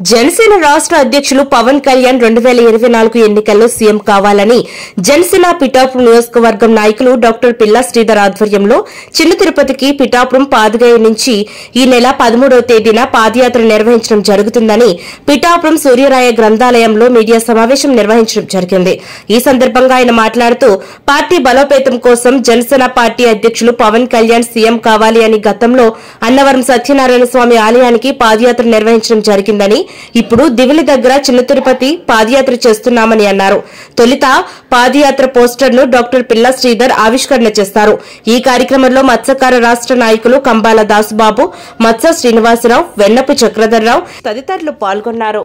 జనసేన రాష్ట్ర అధ్యక్షులు పవన్ కళ్యాణ్ రెండు వేల ఇరవై నాలుగు ఎన్నికల్లో సీఎం కావాలని జనసేన పిఠాపురం నియోజకవర్గం నాయకులు డాక్టర్ పిల్లా శ్రీధర్ ఆధ్వర్యంలో చిన్న తిరుపతికి పిఠాపురం పాదగయ నుంచి ఈ నెల పదమూడవ తేదీన పాదయాత్ర నిర్వహించడం జరుగుతుందని పిఠాపురం సూర్యరాయ గ్రంథాలయంలో మీడియా సమావేశం నిర్వహించడం జరిగింది ఈ సందర్భంగా ఆయన మాట్లాడుతూ పార్టీ బలోపేతం కోసం జనసేన పార్టీ అధ్యక్షులు పవన్ కళ్యాణ్ సీఎం కావాలి అని గతంలో అన్నవరం సత్యనారాయణ స్వామి ఆలయానికి పాదయాత్ర నిర్వహించడం జరిగిందని ఇప్పుడు దివిలి దగ్గర చిన్న తిరుపతి పాదయాత్ర చేస్తున్నామని అన్నారు తొలుత పాదయాత్ర పోస్టర్ ను డాక్టర్ పిల్ల శ్రీధర్ ఆవిష్కరణ చేస్తారు ఈ కార్యక్రమంలో మత్స్యకార రాష్ట్ర నాయకులు కంబాల దాసుబాబు మత్స్య శ్రీనివాసరావు వెన్నపు చక్రధర్రావు తదితరులు పాల్గొన్నారు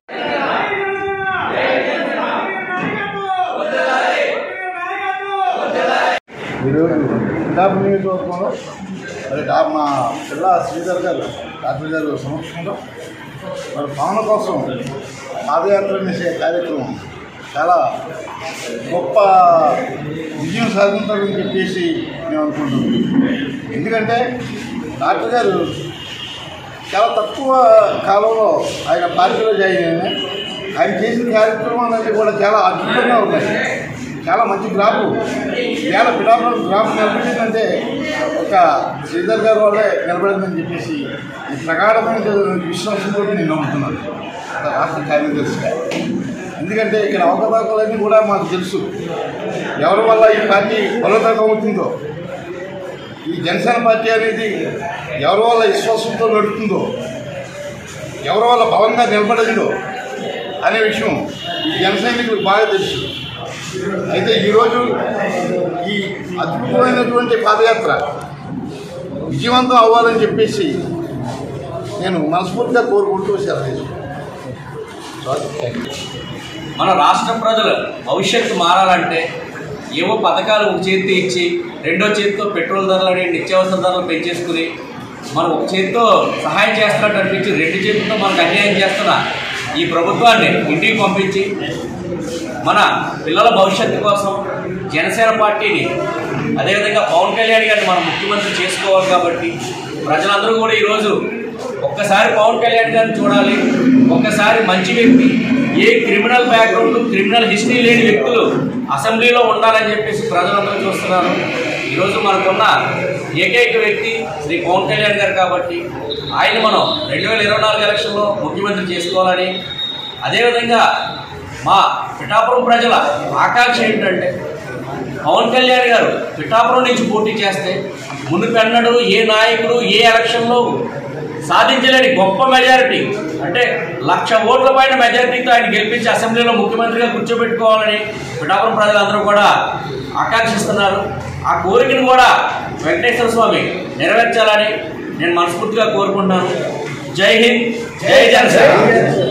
ఈరోజు పిఠాపు నియోజకవర్గంలో మరి డా మా పిల్ల శ్రీధర్ గారు డాక్టర్ గారు సమక్షంలో మరి పవన్ కోసం పాదయాత్ర చేసే కార్యక్రమం చాలా గొప్ప విజయం సాధించాలని చెప్పేసి మేము అనుకుంటున్నాం ఎందుకంటే డాక్టర్ గారు చాలా తక్కువ కాలంలో ఆయన పార్టీలో జాయిన్ అయినా ఆయన చేసిన కార్యక్రమాలన్నీ కూడా చాలా అద్భుతంగా ఉన్నాయి చాలా మంచి గ్రాఫ్ వేల పిడాపురం గ్రాఫ్ నిలబడిందంటే ఒక శ్రీధర్ గారి వల్లే నిలబడిందని చెప్పేసి ఈ ప్రగాఢమైన విశ్వాసంతో నేను నమ్ముతున్నాను ఒక రాష్ట్ర కార్యదర్శిగా ఎందుకంటే ఇక్కడ అవకతవకలన్నీ కూడా మాకు తెలుసు ఎవరి వల్ల ఈ పార్టీ బలోపేతం అవుతుందో ఈ జనసేన పార్టీ అనేది ఎవరి వల్ల విశ్వాసంతో నడుస్తుందో ఎవరి వల్ల బలంగా నిలబడిందో అనే విషయం ఈ జన సైనికులకు బాగా తెలుసు అయితే ఈరోజు ఈ అద్భుతమైనటువంటి పాదయాత్ర విజయవంతం అవ్వాలని చెప్పేసి నేను మనస్ఫూర్తిగా కోరుకుంటూ సెలవు మన రాష్ట్ర ప్రజల భవిష్యత్తు మారాలంటే ఏవో పథకాలు ఒక చేతితో ఇచ్చి రెండో చేతితో పెట్రోల్ ధరలని నిత్యావసర ధరలు పెంచేసుకుని మనం ఒక చేతితో సహాయం చేస్తున్నట్టు అనిపించి రెండు చేతులతో మనకు అన్యాయం చేస్తున్న ఈ ప్రభుత్వాన్ని ఇంటికి పంపించి మన పిల్లల భవిష్యత్తు కోసం జనసేన పార్టీని అదేవిధంగా పవన్ కళ్యాణ్ గారిని మనం ముఖ్యమంత్రి చేసుకోవాలి కాబట్టి ప్రజలందరూ కూడా ఈరోజు ఒక్కసారి పవన్ కళ్యాణ్ గారిని చూడాలి ఒక్కసారి మంచి వ్యక్తి ఏ క్రిమినల్ బ్యాక్గ్రౌండ్ క్రిమినల్ హిస్టరీ లేని వ్యక్తులు అసెంబ్లీలో ఉండాలని చెప్పేసి ప్రజలందరూ చూస్తున్నారు ఈరోజు మనకున్న ఏకైక వ్యక్తి శ్రీ పవన్ కళ్యాణ్ గారు కాబట్టి ఆయన మనం రెండు వేల ఇరవై నాలుగు ఎలక్షన్లో ముఖ్యమంత్రి చేసుకోవాలని అదేవిధంగా మా పిఠాపురం ప్రజల ఆకాంక్ష ఏంటంటే పవన్ కళ్యాణ్ గారు పిఠాపురం నుంచి పోటీ చేస్తే మునుపెన్నడు ఏ నాయకుడు ఏ ఎలక్షన్లో సాధించలేని గొప్ప మెజారిటీ అంటే లక్ష ఓట్ల పైన మెజారిటీతో ఆయన గెలిపించి అసెంబ్లీలో ముఖ్యమంత్రిగా కూర్చోబెట్టుకోవాలని పిఠాపురం ప్రజలందరూ కూడా ఆకాంక్షిస్తున్నారు ఆ కోరికను కూడా వెంకటేశ్వర స్వామి నెరవేర్చాలని నేను మనస్ఫూర్తిగా కోరుకుంటున్నాను జై హింద్ జై జనసేన